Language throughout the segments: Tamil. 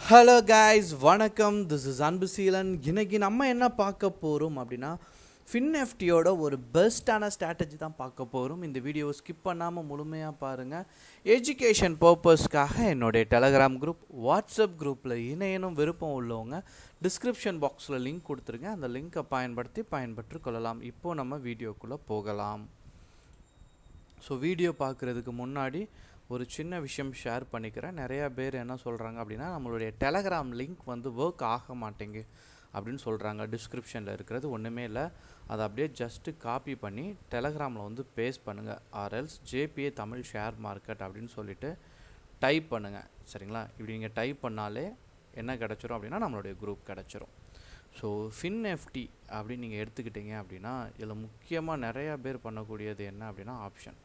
ஹலோ கைஸ் வணக்கம் திஸ் இஸ் அன்புசீலன் இன்னைக்கு நம்ம என்ன பார்க்க போகிறோம் அப்படின்னா ஃபின்எஃப்டியோட ஒரு பெஸ்ட்டான ஸ்ட்ராட்டஜி தான் பார்க்க போகிறோம் இந்த வீடியோ ஸ்கிப் பண்ணாமல் முழுமையாக பாருங்கள் எஜுகேஷன் பர்பஸ்க்காக என்னுடைய டெலகிராம் குரூப் வாட்ஸ்அப் குரூப்பில் இணையனும் விருப்பம் உள்ளவங்க டிஸ்கிரிப்ஷன் பாக்ஸில் லிங்க் கொடுத்துருங்க அந்த லிங்கை பயன்படுத்தி பயன்பெற்று கொள்ளலாம் இப்போது நம்ம வீடியோக்குள்ளே போகலாம் ஸோ வீடியோ பார்க்குறதுக்கு முன்னாடி ஒரு சின்ன விஷயம் ஷேர் பண்ணிக்கிறேன் நிறையா பேர் என்ன சொல்கிறாங்க அப்படின்னா நம்மளுடைய டெலகிராம் லிங்க் வந்து ஒர்க் ஆக மாட்டேங்கு அப்படின்னு சொல்கிறாங்க டிஸ்கிரிப்ஷனில் இருக்கிறது ஒன்றுமே இல்லை அதை அப்படியே ஜஸ்ட்டு காப்பி பண்ணி டெலகிராமில் வந்து பேஸ்ட் பண்ணுங்கள் ஆர்எல்ஸ் ஜேபிஏ தமிழ் ஷேர் மார்க்கெட் அப்படின்னு சொல்லிட்டு டைப் பண்ணுங்கள் சரிங்களா இப்படி நீங்கள் டைப் பண்ணாலே என்ன கிடச்சிரும் அப்படின்னா நம்மளுடைய குரூப் கிடச்சிரும் ஸோ ஃபின்எஃப்டி அப்படின்னு நீங்கள் எடுத்துக்கிட்டீங்க அப்படின்னா இதில் முக்கியமாக நிறையா பேர் பண்ணக்கூடியது என்ன அப்படின்னா ஆப்ஷன்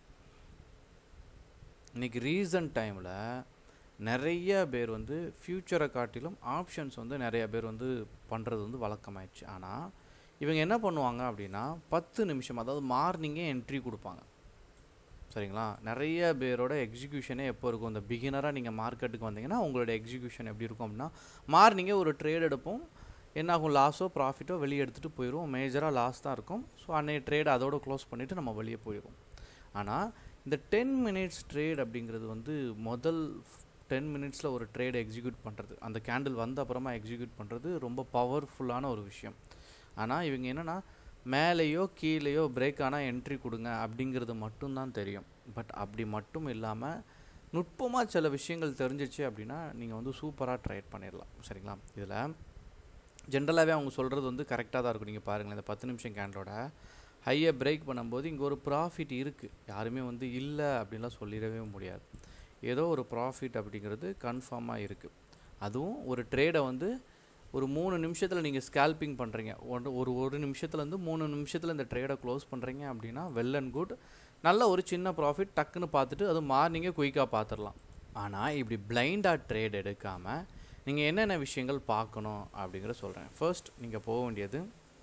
இன்றைக்கி ரீசன்ட் டைமில் நிறைய பேர் வந்து ஃப்யூச்சரை காட்டிலும் ஆப்ஷன்ஸ் வந்து நிறைய பேர் வந்து பண்ணுறது வந்து வழக்கமாயிடுச்சு ஆனால் இவங்க என்ன பண்ணுவாங்க அப்படின்னா பத்து நிமிஷம் அதாவது மார்னிங்கே என்ட்ரி கொடுப்பாங்க சரிங்களா நிறைய பேரோட எக்ஸிக்யூஷனே எப்போ இருக்கும் இந்த பிகினராக நீங்கள் மார்க்கெட்டுக்கு வந்தீங்கன்னா உங்களோட எக்ஸிக்யூஷன் எப்படி இருக்கும் அப்படின்னா மார்னிங்கே ஒரு ட்ரேட் எடுப்போம் என்ன ஆகும் லாஸோ ப்ராஃபிட்டோ வெளியே எடுத்துகிட்டு போயிடும் மேஜராக லாஸ் தான் இருக்கும் ஸோ அன்னைய ட்ரேட் அதோட க்ளோஸ் பண்ணிவிட்டு நம்ம வெளியே போயிடுவோம் ஆனால் இந்த டென் மினிட்ஸ் ட்ரேட் அப்படிங்கிறது வந்து முதல் டென் மினிட்ஸில் ஒரு ட்ரேட் எக்ஸிக்யூட் பண்ணுறது அந்த கேண்டில் வந்த அப்புறமா எக்ஸிக்யூட் பண்ணுறது ரொம்ப பவர்ஃபுல்லான ஒரு விஷயம் ஆனால் இவங்க என்னென்னா மேலேயோ கீழேயோ பிரேக் ஆனால் என்ட்ரி கொடுங்க அப்படிங்கிறது மட்டும்தான் தெரியும் பட் அப்படி மட்டும் இல்லாமல் நுட்பமாக சில விஷயங்கள் தெரிஞ்சிச்சு அப்படின்னா நீங்கள் வந்து சூப்பராக ட்ரேட் பண்ணிடலாம் சரிங்களா இதில் ஜென்ரலாகவே அவங்க சொல்கிறது வந்து கரெக்டாக தான் இருக்கும் நீங்கள் பாருங்களேன் இந்த பத்து நிமிஷம் கேண்டலோட ஹையை பிரேக் பண்ணும்போது இங்கே ஒரு ப்ராஃபிட் இருக்குது யாருமே வந்து இல்லை அப்படின்லாம் சொல்லிடவே முடியாது ஏதோ ஒரு ப்ராஃபிட் அப்படிங்கிறது கன்ஃபார்மாக இருக்குது அதுவும் ஒரு ட்ரேடை வந்து ஒரு மூணு நிமிஷத்தில் நீங்கள் ஸ்கேல்பிங் பண்ணுறீங்க ஒன்று ஒரு ஒரு நிமிஷத்துலேருந்து மூணு நிமிஷத்தில் இந்த ட்ரேடை க்ளோஸ் பண்ணுறீங்க அப்படின்னா வெல் அண்ட் குட் நல்ல ஒரு சின்ன ப்ராஃபிட் டக்குன்னு பார்த்துட்டு அது மார்னிங்கே குயிக்காக பார்த்துடலாம் ஆனால் இப்படி பிளைண்டாக ட்ரேட் எடுக்காமல் நீங்கள் என்னென்ன விஷயங்கள் பார்க்கணும் அப்படிங்கிற சொல்கிறேன் ஃபர்ஸ்ட் நீங்கள் போக வேண்டியது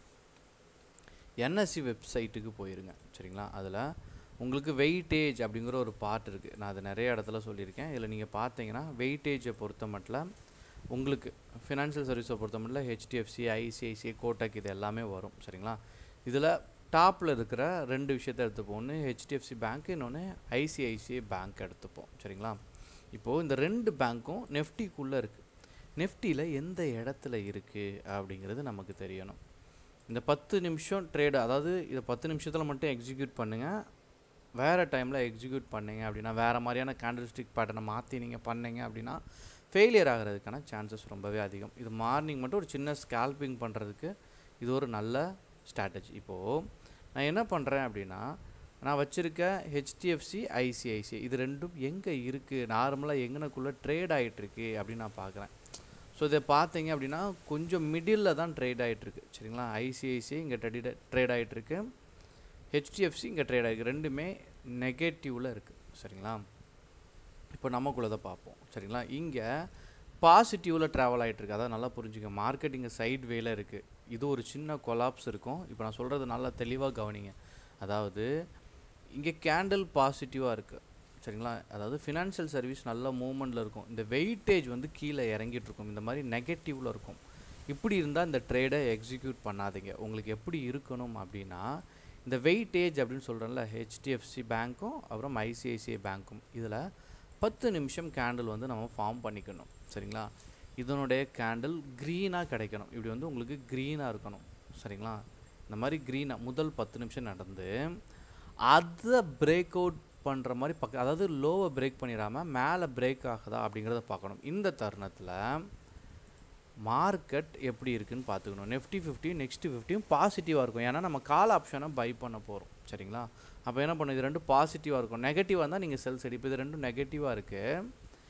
என்எஸ்சி வெப்சைட்டுக்கு போயிருங்க சரிங்களா அதில் உங்களுக்கு வெயிட்டேஜ் அப்படிங்கிற ஒரு பார்ட் இருக்குது நான் அது நிறைய இடத்துல சொல்லியிருக்கேன் இதில் நீங்கள் பார்த்தீங்கன்னா வெயிட்டேஜை பொறுத்த மட்டும் உங்களுக்கு ஃபினான்ஷியல் சர்வீஸை பொறுத்த மட்டும் ஹெச்டிஎஃப்சி ஐசிஐசிஐ கோட்டக் இது எல்லாமே வரும் சரிங்களா இதில் டாப்பில் இருக்கிற ரெண்டு விஷயத்த எடுத்துப்போம் ஒன்று ஹெச்டிஎஃப்சி பேங்க் இன்னொன்று ஐசிஐசிஐ பேங்க் எடுத்துப்போம் சரிங்களா இப்போது இந்த ரெண்டு பேங்க்கும் நெஃப்டிக்குள்ளே இருக்குது நெஃப்டியில் எந்த இடத்துல இருக்குது அப்படிங்கிறது நமக்கு தெரியணும் இந்த பத்து நிமிஷம் ட்ரேடு அதாவது இதை பத்து நிமிஷத்தில் மட்டும் எக்ஸிக்யூட் பண்ணுங்கள் வேறு டைமில் எக்ஸிக்யூட் பண்ணீங்க அப்படின்னா வேறு மாதிரியான கேண்டல்ஸ்டிக் பேட்டர்னை மாற்றி நீங்கள் பண்ணீங்க அப்படின்னா ஃபெயிலியர் ஆகிறதுக்கான சான்சஸ் ரொம்பவே அதிகம் இது மார்னிங் மட்டும் ஒரு சின்ன ஸ்கேல்பிங் பண்ணுறதுக்கு இது ஒரு நல்ல ஸ்ட்ராட்டஜி இப்போது நான் என்ன பண்ணுறேன் அப்படின்னா நான் வச்சுருக்க ஹெச்டிஎஃப்சி ஐசிஐசிஐ இது ரெண்டும் எங்கே இருக்குது நார்மலாக எங்கனக்குள்ளே ட்ரேட் ஆகிட்டுருக்கு அப்படின்னு நான் பார்க்குறேன் ஸோ இதை பார்த்தீங்க அப்படின்னா கொஞ்சம் மிடில் தான் ட்ரேட் ஆகிட்டுருக்கு சரிங்களா ஐசிஐசிஐ இங்கே ட்ரெடிட் ட்ரேட் ஆகிட்டுருக்கு ஹெச்டிஎஃப்சி இங்கே ட்ரேட் ஆகிருக்கு ரெண்டுமே நெகட்டிவில் இருக்குது சரிங்களா இப்போ நமக்குள்ளே தான் பார்ப்போம் சரிங்களா இங்கே பாசிட்டிவில் ட்ராவல் ஆகிட்டுருக்கு அதாவது நல்லா புரிஞ்சுங்க மார்க்கெட் இங்கே சைட் வேல இருக்குது இது ஒரு சின்ன கொலாப்ஸ் இருக்கும் இப்போ நான் சொல்கிறது நல்லா தெளிவாக கவனிங்க அதாவது இங்கே கேண்டில் பாசிட்டிவாக இருக்குது சரிங்களா அதாவது ஃபினான்ஷியல் சர்வீஸ் நல்ல மூவ்மெண்ட்டில் இருக்கும் இந்த வெயிட்டேஜ் வந்து கீழே இறங்கிட்டு இருக்கும் இந்த மாதிரி நெகட்டிவில் இருக்கும் இப்படி இருந்தால் இந்த ட்ரேடை எக்ஸிக்யூட் பண்ணாதீங்க உங்களுக்கு எப்படி இருக்கணும் அப்படின்னா இந்த வெயிட்டேஜ் அப்படின்னு சொல்கிறேன்ல ஹெச்டிஎஃப்சி பேங்க்கும் அப்புறம் ஐசிஐசிஐ பேங்க்கும் இதில் பத்து நிமிஷம் கேண்டில் வந்து நம்ம ஃபார்ம் பண்ணிக்கணும் சரிங்களா இதனுடைய கேண்டில் க்ரீனாக கிடைக்கணும் இப்படி வந்து உங்களுக்கு க்ரீனாக இருக்கணும் சரிங்களா இந்த மாதிரி க்ரீனாக முதல் பத்து நிமிஷம் நடந்து அதை பிரேக் அவுட் பண்ணுற மாதிரி பக்க அதாவது லோவை பிரேக் பண்ணிடாமல் மேலே பிரேக் ஆகுதா அப்படிங்கிறத பார்க்கணும் இந்த தருணத்தில் மார்க்கெட் எப்படி இருக்குன்னு பார்த்துக்கணும் நெஃப்டி ஃபிஃப்டியும் நெக்ஸ்ட் ஃபிஃப்டியும் பாசிட்டிவாக இருக்கும் ஏன்னா நம்ம கால் ஆப்ஷனை பை பண்ண போகிறோம் சரிங்களா அப்போ என்ன பண்ணும் இது ரெண்டும் பாசிட்டிவாக இருக்கும் நெகட்டிவாக இருந்தால் நீங்கள் செல்ஸ் அடி இப்போ இது ரெண்டும் நெகட்டிவாக இருக்குது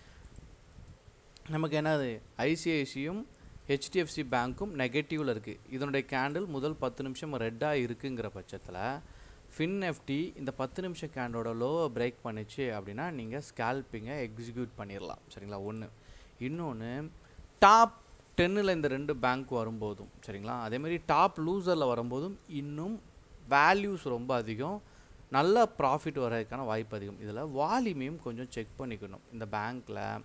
நமக்கு என்னது ஐசிஐசியும் ஹெச்டிஎஃப்சி பேங்க்கும் நெகட்டிவில் இருக்குது இதனுடைய கேண்டில் முதல் பத்து நிமிஷம் ரெட்டாக இருக்குங்கிற பட்சத்தில் ஃபின்எஃப்டி இந்த பத்து நிமிஷம் கேண்டோட லோவை பிரேக் பண்ணிச்சு அப்படின்னா நீங்கள் ஸ்கேல்பிங்கை எக்ஸிக்யூட் பண்ணிடலாம் சரிங்களா ஒன்று இன்னொன்று டாப் டென்னில் இந்த ரெண்டு பேங்க் வரும்போதும் சரிங்களா அதேமாதிரி டாப் லூசரில் வரும்போதும் இன்னும் வேல்யூஸ் ரொம்ப அதிகம் நல்ல ப்ராஃபிட் வர்றதுக்கான வாய்ப்பு அதிகம் இதில் வால்யூமையும் கொஞ்சம் செக் பண்ணிக்கணும் இந்த பேங்க்கில்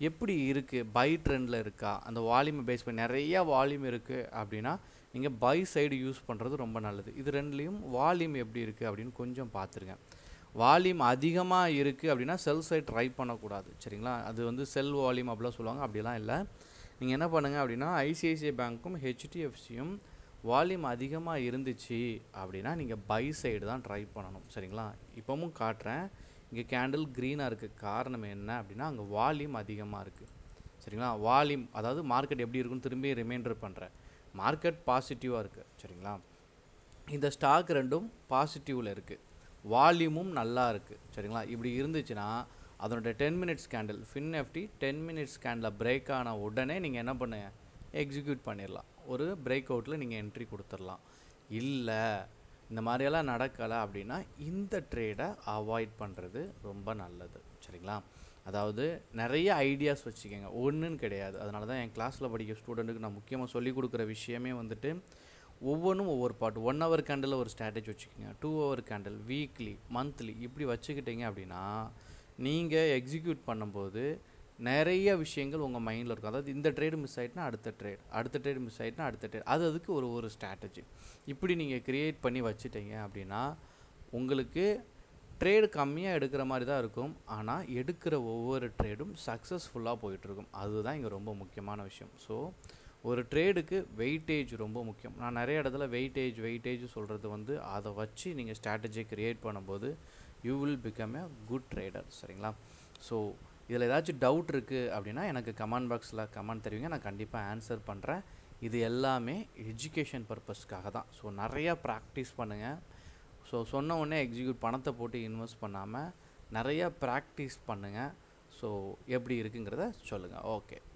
எப்படி இருக்குது பை ட்ரெண்டில் இருக்கா அந்த வால்யூமை பேஸ் பண்ணி நிறைய வால்யூம் இருக்குது அப்படின்னா நீங்கள் பை சைடு யூஸ் பண்ணுறது ரொம்ப நல்லது இது ரெண்டுலேயும் வால்யூம் எப்படி இருக்குது அப்படின்னு கொஞ்சம் பார்த்துருங்க வால்யூம் அதிகமாக இருக்குது அப்படின்னா செல் சைட் ட்ரை பண்ணக்கூடாது சரிங்களா அது வந்து செல் வால்யூம் அப்படிலாம் சொல்லுவாங்க அப்படிலாம் இல்லை நீங்கள் என்ன பண்ணுங்கள் அப்படின்னா ஐசிஐசிஐ பேங்க்கும் ஹெச்டிஎஃப்சியும் வால்யூம் அதிகமாக இருந்துச்சு அப்படின்னா நீங்கள் பை சைடு தான் ட்ரை பண்ணணும் சரிங்களா இப்போவும் காட்டுறேன் இங்கே கேண்டில் க்ரீனாக இருக்க காரணம் என்ன அப்படின்னா அங்கே வால்யூம் அதிகமாக இருக்குது சரிங்களா வால்யூம் அதாவது மார்க்கெட் எப்படி இருக்குன்னு திரும்பி ரிமைண்டர் பண்ணுறேன் மார்க்கெட் பாசிட்டிவாக இருக்குது சரிங்களா இந்த ஸ்டாக் ரெண்டும் பாசிட்டிவில் இருக்குது வால்யூமும் நல்லா இருக்குது சரிங்களா இப்படி இருந்துச்சுன்னா அதனுடைய ten minutes candle FinNifty ten minutes candle break ஆன உடனே நீங்கள் என்ன பண்ணுங்க எக்ஸிக்யூட் பண்ணிடலாம் ஒரு பிரேக் அவுட்டில் நீங்கள் என்ட்ரி கொடுத்துடலாம் இல்லை இந்த மாதிரியெல்லாம் நடக்கலை அப்படின்னா இந்த ட்ரேடை அவாய்ட் பண்ணுறது ரொம்ப நல்லது சரிங்களா அதாவது நிறைய ஐடியாஸ் வச்சுக்கோங்க ஒன்றுன்னு கிடையாது அதனால தான் என் கிளாஸில் படிக்கிற ஸ்டூடெண்ட்டுக்கு நான் முக்கியமாக சொல்லிக் கொடுக்குற விஷயமே வந்துட்டு ஒவ்வொன்றும் ஒவ்வொரு பாட்டு ஒன் ஹவர் கேண்டில் ஒரு ஸ்ட்ராட்டஜி வச்சுக்கோங்க two hour candle weekly monthly இப்படி வச்சுக்கிட்டீங்க அப்படின்னா நீங்கள் எக்ஸிக்யூட் பண்ணும்போது நிறைய விஷயங்கள் உங்கள் மைண்டில் இருக்கும் அதாவது இந்த ட்ரேடு மிஸ் ஆகிட்டுனா அடுத்த ட்ரேட் அடுத்த ட்ரேடு மிஸ் ஆகிட்டுனா அடுத்த ட்ரேட் அது அதுக்கு ஒரு ஒரு ஸ்ட்ராட்டஜி இப்படி நீங்கள் க்ரியேட் பண்ணி வச்சுட்டீங்க அப்படின்னா உங்களுக்கு ட்ரேடு கம்மியாக எடுக்கிற மாதிரி தான் இருக்கும் ஆனால் எடுக்கிற ஒவ்வொரு ட்ரேடும் சக்ஸஸ்ஃபுல்லாக போயிட்டுருக்கும் அதுதான் இங்கே ரொம்ப முக்கியமான விஷயம் ஸோ ஒரு ட்ரேடுக்கு வெயிட்டேஜ் ரொம்ப முக்கியம் நான் நிறைய இடத்துல வெயிட்டேஜ் வெயிட்டேஜ் சொல்கிறது வந்து அதை வச்சு நீங்கள் ஸ்ட்ராட்டஜி க்ரியேட் பண்ணும்போது you will become a good trader சரிங்களா ஸோ இதில் ஏதாச்சும் டவுட் இருக்குது அப்படின்னா எனக்கு கமெண்ட் பாக்ஸில் கமெண்ட் தெரிவிங்க நான் கண்டிப்பாக ஆன்சர் பண்ணுறேன் இது எல்லாமே எஜுகேஷன் பர்பஸ்க்காக தான் ஸோ நிறையா ப்ராக்டிஸ் பண்ணுங்கள் ஸோ சொன்ன உடனே எக்ஸிக்யூட் பணத்தை போட்டு இன்வெஸ்ட் பண்ணாமல் நிறையா ப்ராக்டிஸ் பண்ணுங்கள் ஸோ எப்படி இருக்குங்கிறத சொல்லுங்கள் ஓகே